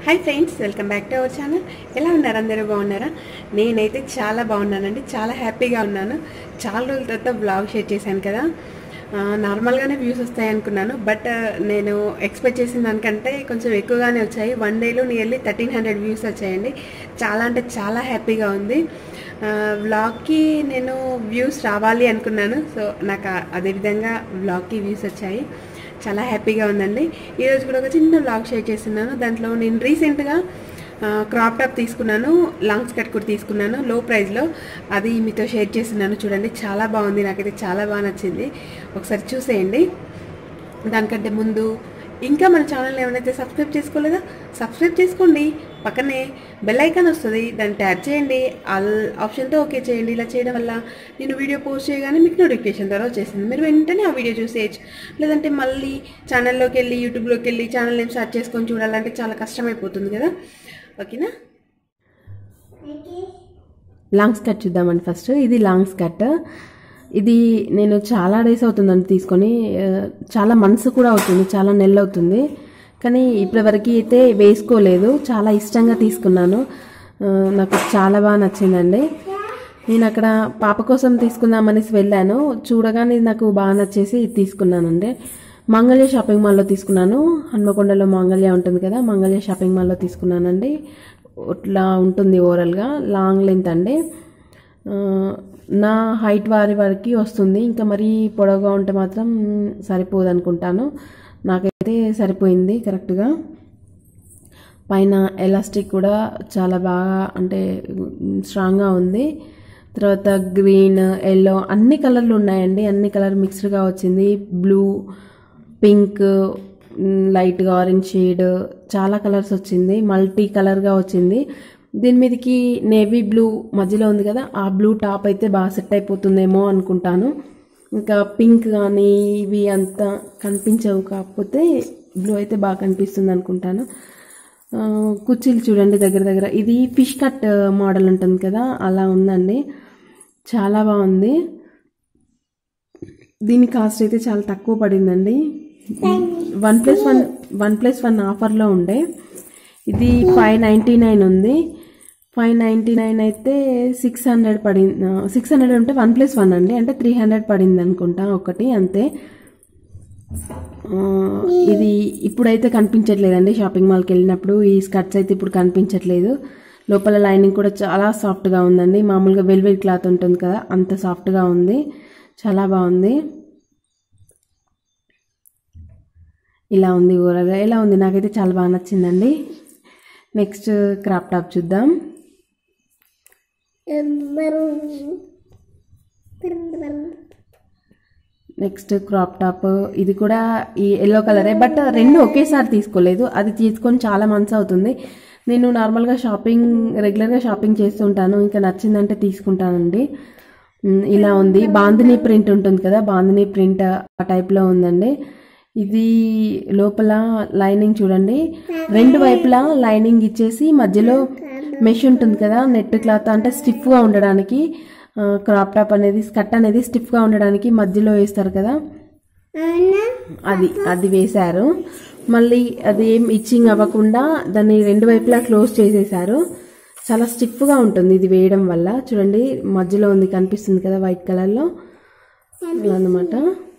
Hi friends welcome back to our channel ఎలా ఉన్నారు అందరూ బాగున్నారా నేనైతే చాలా బాగున్నానండి చాలా హ్యాపీగా ఉన్నాను చాలా రోజుల తర్వాత బ్లాగ్ షేర్ చేశాను కదా ఆ, నార్మల్గానే వ్యూస్ వస్తాయి అనుకున్నాను బట్ నేను ఎక్స్పెక్ట్ చేసిన దానికంటే కొంచెం ఎక్కువగానే వచ్చాయి వన్ డేలో నియర్లీ థర్టీన్ హండ్రెడ్ వ్యూస్ వచ్చాయండి చాలా అంటే చాలా హ్యాపీగా ఉంది ఆ, వ్లాగ్కి నేను వ్యూస్ రావాలి అనుకున్నాను సో నాకు ఆ- అదేవిధంగా వ్లాగ్కి వ్యూస్ వచ్చాయి చాలా హ్యాపీగా ఉందండి ఈరోజు కూడా ఒక చిన్న బ్లాగ్ షేర్ చేస్తున్నాను దాంట్లో నేను రీసెంట్గా క్రాప్ టాప్ తీసుకున్నాను లాంగ్ స్కర్ట్ కూడా తీసుకున్నాను లో ప్రైస్లో అది మీతో షేర్ చేస్తున్నాను చూడండి చాలా బాగుంది నాకైతే చాలా బాగా నచ్చింది ఒకసారి చూసేయండి దానికంటే ముందు ఇంకా మన ఛానల్ ఏమైనా సబ్స్క్రైబ్ చేసుకోలేదా సబ్స్క్రైబ్ చేసుకోండి పక్కనే బెల్ ఐకాన్ వస్తుంది దాన్ని ట్యాప్ చేయండి ఆల్ ఆప్షన్తో ఓకే చేయండి ఇలా చేయడం వల్ల నేను వీడియో పోస్ట్ చేయగానే మీకు నోటిఫికేషన్ ద్వారా వచ్చేసింది మీరు వెంటనే ఆ వీడియో చూసేయచ్చు లేదంటే మళ్ళీ ఛానల్లోకి వెళ్ళి యూట్యూబ్లోకి వెళ్ళి ఛానల్ నేమ్ సెర్చ్ చేసుకొని చూడాలంటే చాలా కష్టమైపోతుంది కదా ఓకేనా లాంగ్ స్కర్ట్ చూద్దామండి ఫస్ట్ ఇది లాంగ్ స్కర్ట్ ఇది నేను చాలా డేస్ అవుతుందండి తీసుకొని ఆ, చాలా మంత్స్ కూడా అవుతుంది చాలా నెలలు అవుతుంది కానీ ఇప్పటివరకు అయితే వేసుకోలేదు చాలా ఇష్టంగా తీసుకున్నాను ఆ, నాకు చాలా బాగా నచ్చిందండి నేను అక్కడ పాప కోసం తీసుకుందామనేసి వెళ్ళాను చూడగానే ఇది నాకు బాగా నచ్చేసి ఇది తీసుకున్నానండి మంగళ్య షాపింగ్ మాల్లో తీసుకున్నాను హన్మకొండలో మంగళ్య ఉంటుంది కదా మంగళ్య షాపింగ్ మాల్లో తీసుకున్నానండి ఇట్లా ఉంటుంది ఓవరాల్గా లాంగ్ లెంత్ అండి ఆ, నా హైట్ వారి వరకు వస్తుంది ఇంకా మరీ పొడవుగా ఉంటే మాత్రం సరిపోదు అనుకుంటాను నాకైతే సరిపోయింది కరెక్ట్గా పైన ఎలాస్టిక్ కూడా చాలా బాగా అంటే స్ట్రాంగ్గా ఉంది తర్వాత గ్రీన్ ఎల్లో అన్ని కలర్లు ఉన్నాయండి అన్ని కలర్ మిక్స్డ్గా వచ్చింది బ్లూ పింక్ లైట్గా ఆరెంజ్ షేడ్ చాలా కలర్స్ వచ్చింది మల్టీ కలర్గా వచ్చింది దీని మీదకి నేవీ బ్లూ మధ్యలో ఉంది కదా ఆ బ్లూ టాప్ అయితే బాగా సెట్ అయిపోతుందేమో అనుకుంటాను ఇంకా పింక్ కానీ ఇవి అంత కనిపించవు కాకపోతే బ్లూ అయితే బాగా కనిపిస్తుంది అనుకుంటాను ఆ, కుర్చీలు చూడండి దగ్గర దగ్గర ఇది ఫిష్ కట్ మోడల్ ఉంటుంది కదా అలా ఉందండి చాలా బాగుంది దీని కాస్ట్ అయితే చాలా తక్కువ పడిందండి one plus one one plus one ఆఫర్లో ఉండే ఇది ఫైవ్ నైంటీ నైన్ ఉంది ఫైవ్ నైంటీ నైన్ అయితే సిక్స్ హండ్రెడ్ పడింది సిక్స్ హండ్రెడ్ ఉంటే వన్ ప్లస్ వన్ అండి అంటే త్రీ హండ్రెడ్ పడింది అనుకుంటా ఒకటి అంతే ఆ, ఇది ఇప్పుడైతే కనిపించట్లేదండి షాపింగ్ మాల్కి వెళ్ళినప్పుడు ఈ స్కర్ట్స్ అయితే ఇప్పుడు కనిపించట్లేదు లోపల లైనింగ్ కూడా చాలా సాఫ్ట్గా ఉందండి మామూలుగా వెల్వెట్ క్లాత్ ఉంటుంది కదా అంత సాఫ్ట్గా ఉంది చాలా బాగుంది ఇలా ఉంది ఊరగా ఎలా ఉంది నాకైతే చాలా బాగా నచ్చిందండి నెక్స్ట్ క్రాప్ టాప్ చూద్దాం నెక్స్ట్ క్రాప్ టాప్ ఇది కూడా ఈ ఎల్లో కలరే బట్ రెండు ఒకేసారి తీసుకోలేదు అది తీసుకొని చాలా మంత్స్ అవుతుంది నేను నార్మల్గా షాపింగ్ రెగ్యులర్గా షాపింగ్ చేస్తుంటాను ఇంకా నచ్చిందంటే తీసుకుంటానండి ఉమ్, ఇలా ఉంది బాందిని ప్రింట్ ఉంటుంది కదా బాందిని ప్రింట్ ఆ టైప్లో ఉందండి ఇది లోపల లైనింగ్ చూడండి రెండు వైపులా లైనింగ్ ఇచ్చేసి మధ్యలో మెష్ ఉంటుంది కదా నెట్ క్లాత్ అంటే స్టిఫ్గా ఉండడానికి ఆ, క్రాప్ టాప్ అనేది స్కర్ట్ అనేది స్టిఫ్గా ఉండడానికి మధ్యలో వేస్తారు కదా అది అది వేశారు మళ్ళీ అది ఏం ఇచ్చింగ్ అవ్వకుండా దాన్ని రెండు వైపులా క్లోజ్ చేసేసారు చాలా స్టిఫ్గా ఉంటుంది ఇది వేయడం వల్ల చూడండి మధ్యలో ఉంది కనిపిస్తుంది కదా వైట్ కలర్లో అన్నమాట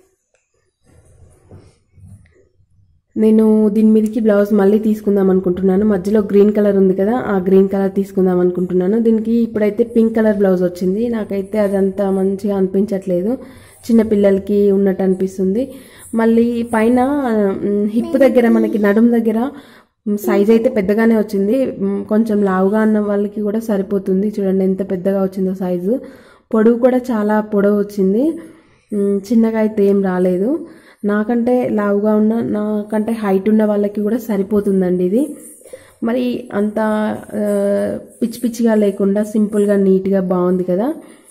నేను దీని మీదకి బ్లౌజ్ మళ్ళీ తీసుకుందాం అనుకుంటున్నాను మధ్యలో గ్రీన్ కలర్ ఉంది కదా ఆ గ్రీన్ కలర్ తీసుకుందాం అనుకుంటున్నాను దీనికి ఇప్పుడైతే పింక్ కలర్ బ్లౌజ్ వచ్చింది నాకైతే అదంతా మంచిగా అనిపించట్లేదు చిన్న పిల్లలకి ఉన్నట్టు అనిపిస్తుంది మళ్ళీ పైన హిప్ దగ్గర మనకి నడుం దగ్గర సైజ్ అయితే పెద్దగానే వచ్చింది మ్, కొంచెం లావుగా ఉన్న వాళ్ళకి కూడా సరిపోతుంది చూడండి ఎంత పెద్దగా వచ్చిందో సైజు పొడవు కూడా చాలా పొడవు వచ్చింది మ్, చిన్నగా అయితే ఏం రాలేదు నాకంటే లావుగా ఉన్న నాకంటే హైట్ ఉన్న వాళ్ళకి కూడా సరిపోతుందండి ఇది మరి అంత ఆ, పిచ్చి పిచ్చిగా లేకుండా సింపుల్గా నీట్గా బాగుంది కదా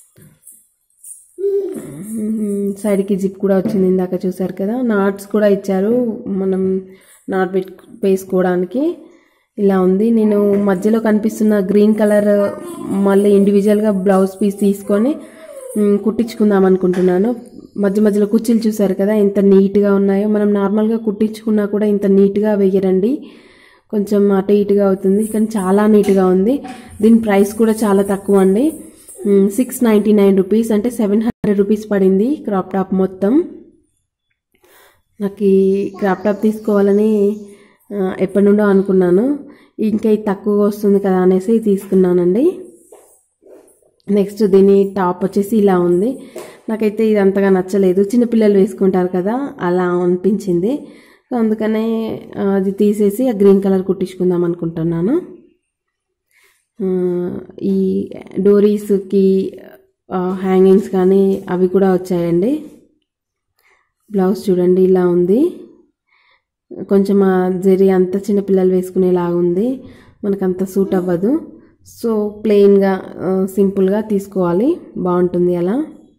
మ్మ్. సైడ్కి జిప్ కూడా వచ్చింది ఇందాక చూసారు కదా నాట్స్ కూడా ఇచ్చారు మనం నాట్ పెట్ వేసుకోవడానికి ఇలా ఉంది నేను మధ్యలో కనిపిస్తున్న గ్రీన్ కలర్ మళ్ళీ ఇండివిజువల్గా బ్లౌజ్ పీస్ తీసుకొని మ్, కుట్టించుకుందాం అనుకుంటున్నాను మధ్య మధ్యలో కుర్చీలు చూసారు కదా ఎంత నీట్గా ఉన్నాయో మనం నార్మల్గా కుట్టించుకున్నా కూడా ఇంత నీట్గా వేయరండి కొంచెం అటు ఇటుగా అవుతుంది కానీ చాలా నీట్గా ఉంది దీని ప్రైస్ కూడా చాలా తక్కువ అండి సిక్స్ నైంటీ నైన్ రూపీస్ అంటే సెవెన్ హండ్రెడ్ రూపీస్ పడింది క్రాప్ టాప్ మొత్తం నాకు ఈ క్రాప్ టాప్ తీసుకోవాలని ఆ, ఎప్పటి నుండో అనుకున్నాను ఇంకా ఇది తక్కువగా వస్తుంది కదా అనేసి తీసుకున్నానండి నెక్స్ట్ దీని టాప్ వచ్చేసి ఇలా ఉంది నాకైతే ఇది అంతగా నచ్చలేదు చిన్నపిల్లలు వేసుకుంటారు కదా అలా అనిపించింది సో అందుకనే ఆ, అది తీసేసి ఆ గ్రీన్ కలర్ కుట్టించుకుందాం అనుకుంటున్నాను ఆ, ఈ డోరీస్కి హ్యాంగింగ్స్ కానీ అవి కూడా వచ్చాయండి బ్లౌజ్ చూడండి ఇలా ఉంది కొంచెం ఆ జరి అంత చిన్నపిల్లలు వేసుకునేలాగా ఉంది మనకంత సూట్ అవ్వదు సో ప్లెయిన్గా సింపుల్గా తీసుకోవాలి బాగుంటుంది అలా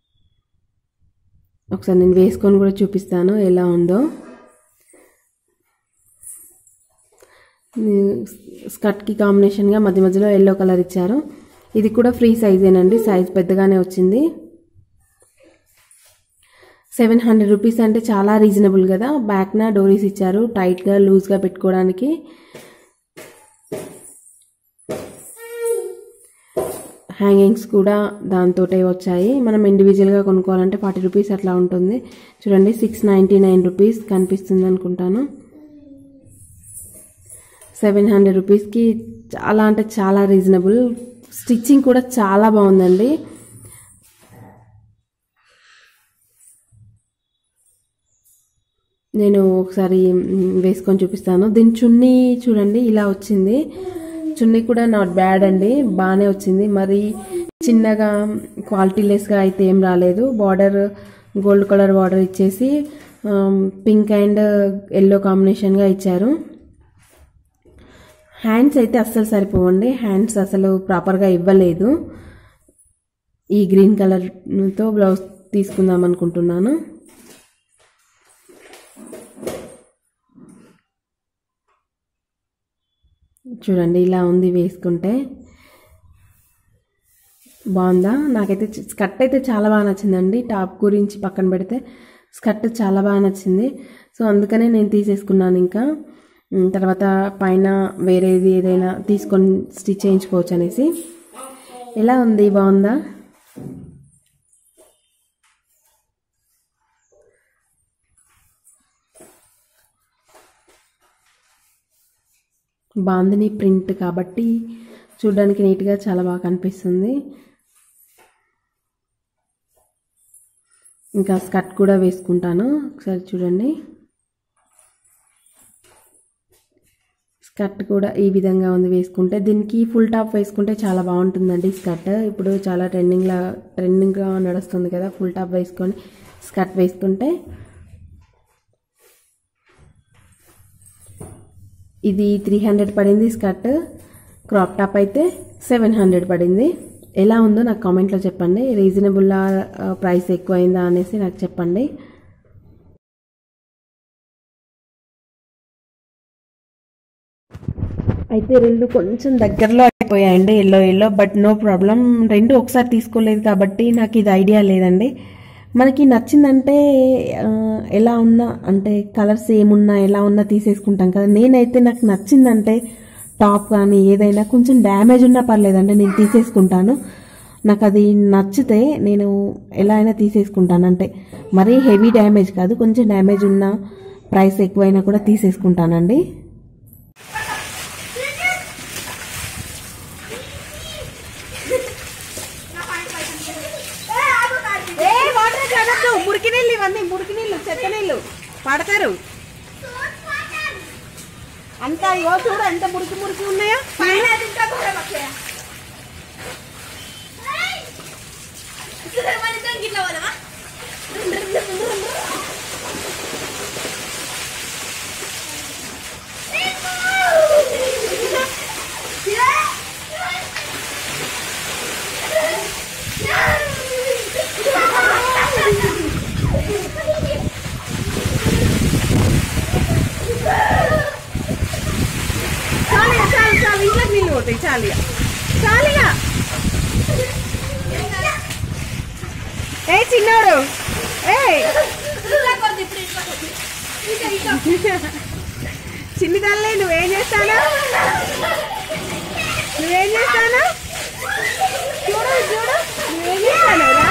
ఒకసారి నేను వేసుకొని కూడా చూపిస్తాను ఎలా ఉందో స్కర్ట్కి కాంబినేషన్గా మధ్య మధ్యలో ఎల్లో కలర్ ఇచ్చారు ఇది కూడా ఫ్రీ సైజేనండి సైజ్ పెద్దగానే వచ్చింది సెవెన్ హండ్రెడ్ రూపీస్ అంటే చాలా రీజనబుల్ కదా బ్యాక్న డోరీస్ ఇచ్చారు టైట్గా లూజ్గా పెట్టుకోవడానికి హ్యాంగింగ్స్ కూడా దాంతోటే వచ్చాయి మనం ఇండివిజువల్గా కొనుక్కోవాలంటే ఫార్టీ రూపీస్ అట్లా ఉంటుంది చూడండి సిక్స్ నైంటీ నైన్ రూపీస్ కనిపిస్తుంది అనుకుంటాను సెవెన్ హండ్రెడ్ రూపీస్కి చాలా అంటే చాలా రీజనబుల్ స్టిచ్చింగ్ కూడా చాలా బాగుందండి నేను ఒకసారి మ్, వేసుకొని చూపిస్తాను దీని చున్నీ చూడండి ఇలా వచ్చింది చున్నీ కూడా నాట్ బ్యాడ్ అండి బాగానే వచ్చింది మరి చిన్నగా క్వాలిటీ లెస్గా అయితే ఏం రాలేదు బార్డర్ గోల్డ్ కలర్ బార్డర్ ఇచ్చేసి పింక్ అండ్ ఎల్లో కాంబినేషన్గా ఇచ్చారు హ్యాండ్స్ అయితే అస్సలు సరిపోవండి హ్యాండ్స్ అసలు ప్రాపర్గా ఇవ్వలేదు ఈ గ్రీన్ కలర్తో బ్లౌజ్ తీసుకుందాం అనుకుంటున్నాను చూడండి ఇలా ఉంది వేసుకుంటే బాగుందా నాకైతే చ- స్కర్ట్ అయితే చాలా బాగా నచ్చిందండి టాప్ గురించి పక్కన పెడితే స్కర్ట్ చాలా బాగా నచ్చింది సో అందుకనే నేను తీసేసుకున్నాను ఇంకా ఉమ్, తర్వాత పైన వేరేది ఏదైనా తీసుకొని స్టిచ్ చేయించుకోవచ్చు అనేసి ఎలా ఉంది బాగుందా బాందిని ప్రింట్ కాబట్టి చూడడానికి నీట్గా చాలా బాగా కనిపిస్తుంది ఇంకా స్కర్ట్ కూడా వేసుకుంటాను ఒకసారి చూడండి స్కర్ట్ కూడా ఈ విధంగా ఉంది వేసుకుంటే దీనికి ఫుల్ టాప్ వేసుకుంటే చాలా బాగుంటుందండి స్కర్ట్ ఇప్పుడు చాలా ట్రెండింగ్లా ట్రెండింగ్గా నడుస్తుంది కదా ఫుల్ టాప్ వేసుకొని స్కర్ట్ వేసుకుంటే ఇది త్రీ హండ్రెడ్ పడింది స్కర్ట్ క్రాప్ టాప్ అయితే సెవెన్ హండ్రెడ్ పడింది ఎలా ఉందో నాకు కామెంట్లో చెప్పండి రీజనబుల్ ప్రైస్ ఎక్కువైందా అనేసి నాకు చెప్పండి అయితే రెండు కొంచెం దగ్గరలో అయిపోయాయండి yellow yellow but no problem రెండు ఒకసారి తీసుకోలేదు కాబట్టి నాకు ఇది ఐడియా లేదండి మనకి నచ్చిందంటే ఆ, ఎలా ఉన్నా అంటే కలర్స్ ఏమున్నా ఎలా ఉన్నా తీసేసుకుంటాం కదా నేనైతే నాకు నచ్చిందంటే టాప్ కానీ ఏదైనా కొంచెం డ్యామేజ్ ఉన్నా పర్లేదండి నేను తీసేసుకుంటాను నాకు అది నచ్చితే నేను ఎలా అయినా తీసేసుకుంటాను అంటే మరీ హెవీ డ్యామేజ్ కాదు కొంచెం డ్యామేజ్ ఉన్న ప్రైస్ ఎక్కువైనా కూడా తీసేసుకుంటానండి ఏ వాటర్ చదవద్దు మురికి నీళ్ళు ఇవన్నీ మురికి నీళ్ళు చెత్త నీళ్ళు పడతారు అంత ఇగో చూడు ఎంత మురికి మురికి ఉన్నాయో చాలు చాలు చాలు ఇంట్లోకి నీళ్ళు పోతాయి చాలు ఇక. చాలు ఇక. ఏ చిన్నోడు ఏ చిన్ని తల్లి నువ్వేం చేస్తాను నువ్వేం చేస్తాను చూడు చూడు నువ్వేం చేస్తాను రా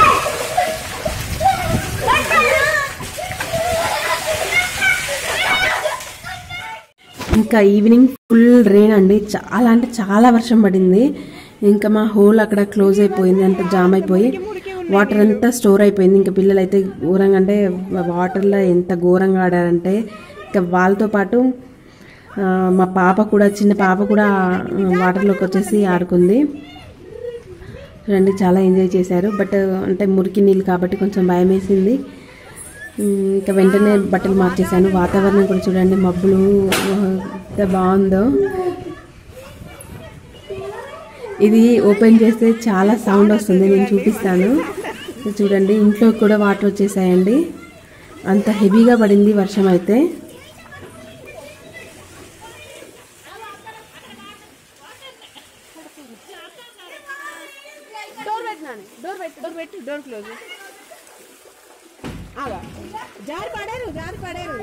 ఇంకా ఈవినింగ్ ఫుల్ రెయిన్ అండి చాలా అంటే చాలా వర్షం పడింది ఇంకా మా హోల్ అక్కడ క్లోజ్ అయిపోయింది అంత జామ్ అయిపోయి వాటర్ అంతా స్టోర్ అయిపోయింది ఇంకా పిల్లలు అయితే ఘోరంగా అంటే వాటర్లో ఎంత ఘోరంగా ఆడారంటే ఇంకా వాళ్ళతో పాటు ఆ, మా పాప కూడా చిన్న పాప కూడా ఆ, వాటర్లోకి వచ్చేసి ఆడుకుంది చూడండి చాలా ఎంజాయ్ చేశారు బట్ అంటే మురికి నీళ్ళు కాబట్టి కొంచెం భయం వేసింది ఉమ్, ఇంకా వెంటనే బట్టలు మార్చేశాను వాతావరణం కూడా చూడండి మబ్బులు ఆ, ఎంత బాగుందో ఇది ఓపెన్ చేస్తే చాలా సౌండ్ వస్తుంది నేను చూపిస్తాను చూడండి ఇంట్లో కూడా వాటర్ వచ్చేసాయండి అంత హెవీగా పడింది వర్షం అయితే డోర్ పెట్టినాను డోర్ పెట్టు డోర్ పెట్టు డోర్ క్లోజ్ ఆగా జారి పడారు జారి పడారు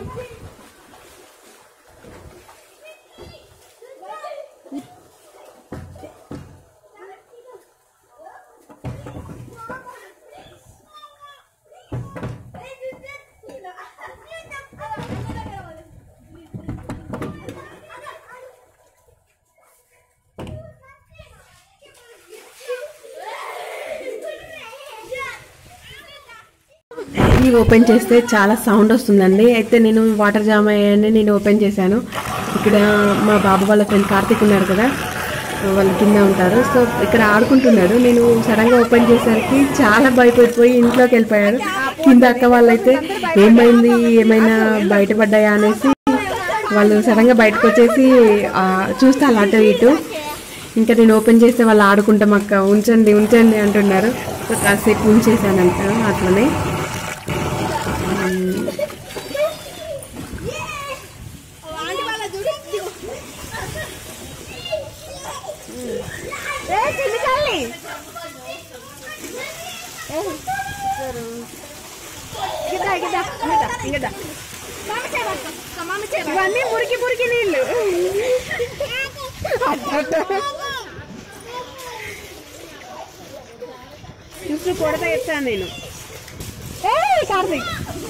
ఇది ఓపెన్ చేస్తే చాలా సౌండ్ వస్తుందండి అయితే నేను వాటర్ జామ్ అయ్యాయని నేను ఓపెన్ చేశాను ఇక్కడ మా బాబు వాళ్ళ ఫ్రెండ్ కార్తీక్ ఉన్నారు కదా వాళ్ళు కింద ఉంటారు సో ఇక్కడ ఆడుకుంటున్నాడు నేను సడన్గా ఓపెన్ చేసరికి చాలా భయపడిపోయి ఇంట్లోకి వెళ్ళిపోయారు కింద అక్క వాళ్ళైతే ఏమైంది ఏమైనా బయటపడ్డాయా అనేసి వాళ్ళు సడన్గా బయటకు వచ్చేసి ఆ, చూస్తారు అటు ఇటు ఇంకా నేను ఓపెన్ చేస్తే వాళ్ళు ఆడుకుంటాం అక్క ఉంచండి ఉంచండి అంటున్నారు సో కాసేపు ఉంచేసానంట అట్లనే ఏ చిన్ని తల్లి గిద్దా గిద్దా గిద్దా గిద్దా ఇవన్నీ మురికి మురికి నీళ్ళు చూస్తూ కొడతా చెప్తాను నేను ఏ కార్తీక్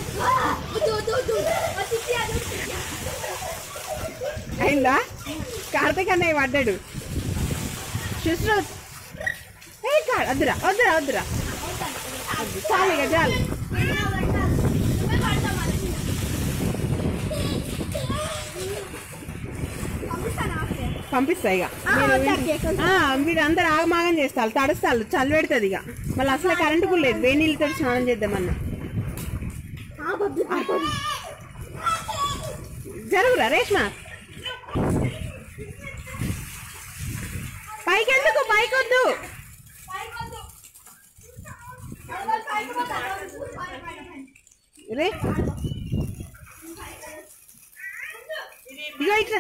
అయిందా కార్తీక్ అన్నయ్య పడ్డాడు చూస్తూ ఏ కాదు వద్దురా వద్దురా వద్దురా వద్దు. చాలు ఇక చాలు పంపిస్తా ఇక మీరు- ఆ, మీరు అందరు ఆగమాగం చేస్తారు తడుస్తారు చలి పెడుతుంది ఇక మళ్ళీ అసలు కరెంటు కూడా లేదు వేడి నీళ్ళతో స్నానం చేద్దామన్నా జరుగురా రేష్మ పైకి ఎందుకు పైకి వద్దు రే ఇగో ఇట్లా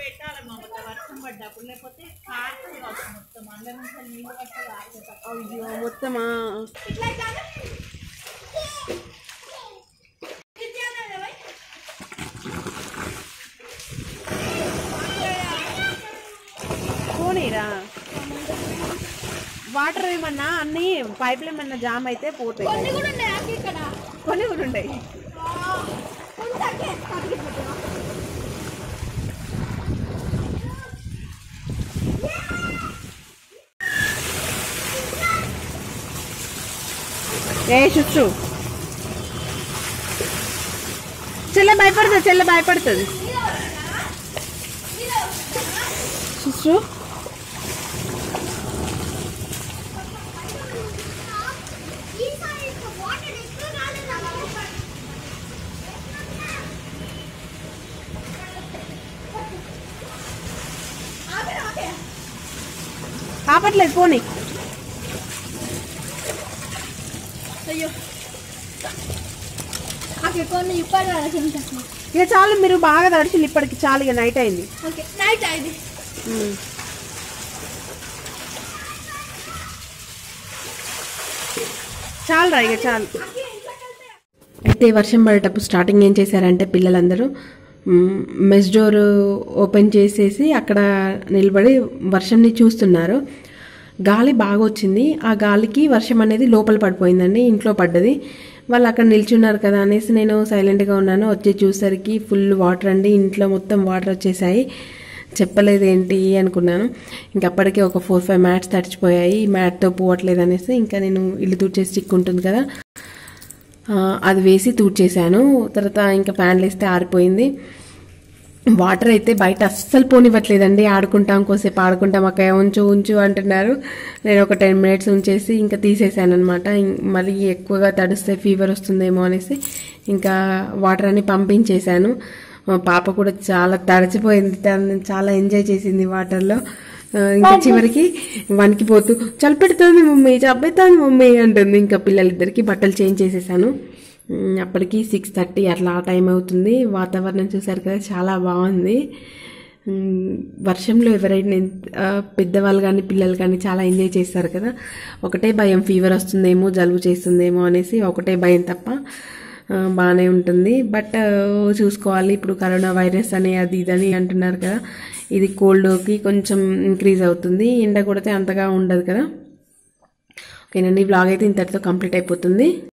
అయ్యో మొత్తమా పోనీరా వాటర్ ఏమన్నా అన్ని పైపులు ఏమన్నా జామ్ అయితే పోతాయి కొన్ని కూడా ఉంటాయి ఏ చుచ్చు చెల్లె భయపడుతుంది చెల్లె భయపడుతుంది చుచ్చు ఆపట్లేదు పోనీ అయ్యో ఓకే కొన్ని ఇప్పటి వరకు ఇక చాలు మీరు బాగా తడిచింది ఇప్పటికి చాలు ఇక నైట్ అయింది ఓకే నైట్ అయింది చాలు రా ఇక చాలు అయితే వర్షం పడేటప్పుడు స్టార్టింగ్ ఏం చేశారంటే పిల్లలందరూ మ్, మెస్ డోర్ ఓపెన్ చేసేసి అక్కడ నిలబడి వర్షంని చూస్తున్నారు గాలి బాగా వచ్చింది ఆ గాలికి వర్షం అనేది లోపల పడిపోయిందండి ఇంట్లో పడ్డది వాళ్ళు అక్కడ నిల్చున్నారు కదా అనేసి నేను సైలెంట్గా ఉన్నాను వచ్చి చూసరికి ఫుల్ వాటర్ అండి ఇంట్లో మొత్తం వాటర్ వచ్చేసాయి చెప్పలేదు ఏంటి అనుకున్నాను ఇంక అప్పటికే ఒక ఫోర్ ఫైవ్ మ్యాట్స్ తడిచిపోయాయి మ్యాట్తో పోవట్లేదు అనేసి ఇంకా నేను ఇల్లు తుడిచే స్టిక్ ఉంటుంది కదా ఆ, అది వేసి తూడ్చేశాను తర్వాత ఇంకా ఫ్యాన్లు వేస్తే ఆరిపోయింది వాటర్ అయితే బయట అస్సలు పోనివ్వట్లేదండి ఆడుకుంటాం కోసేపు ఆడుకుంటాం అక్క ఉంచు ఉంచు అంటున్నారు నేను ఒక టెన్ మినిట్స్ ఉంచేసి ఇంకా తీసేసాను అనమాట మళ్ళీ ఎక్కువగా తడిస్తే ఫీవర్ వస్తుందేమో అనేసి ఇంకా వాటర్ అని పంపించేశాను మా పాప కూడా చాలా తడిచిపోయింది తను చాలా ఎంజాయ్ చేసింది వాటర్లో ఆ, ఇంకా చివరికి వణికిపోతూ చలిపెడుతుంది మమ్మీ చంపేస్తుంది మమ్మీ అంటుంది ఇంకా పిల్లలిద్దరికి బట్టలు చేంజ్ చేసేసాను ఉమ్, అప్పటికి సిక్స్ థర్టీ అట్లా ఆ టైం అవుతుంది వాతావరణం చూసారు కదా చాలా బాగుంది ఉమ్, వర్షంలో ఎవరైనా ఎంత- ఆ, పెద్దవాళ్ళు కానీ పిల్లలు కానీ చాలా ఎంజాయ్ చేస్తారు కదా ఒకటే భయం ఫీవర్ వస్తుందేమో జలుబు చేస్తుందేమో అనేసి ఒకటే భయం తప్ప ఆ, బాగానే ఉంటుంది బట్ ఆ, చూసుకోవాలి ఇప్పుడు కరోనా వైరస్ అని అది ఇదని అంటున్నారు కదా ఇది కోల్డ్కి కొంచెం ఇంక్రీజ్ అవుతుంది ఎండ కొడితే అంతగా ఉండదు కదా ఓకేనండి ఈ బ్లాగ్ అయితే ఇంతటితో కంప్లీట్ అయిపోతుంది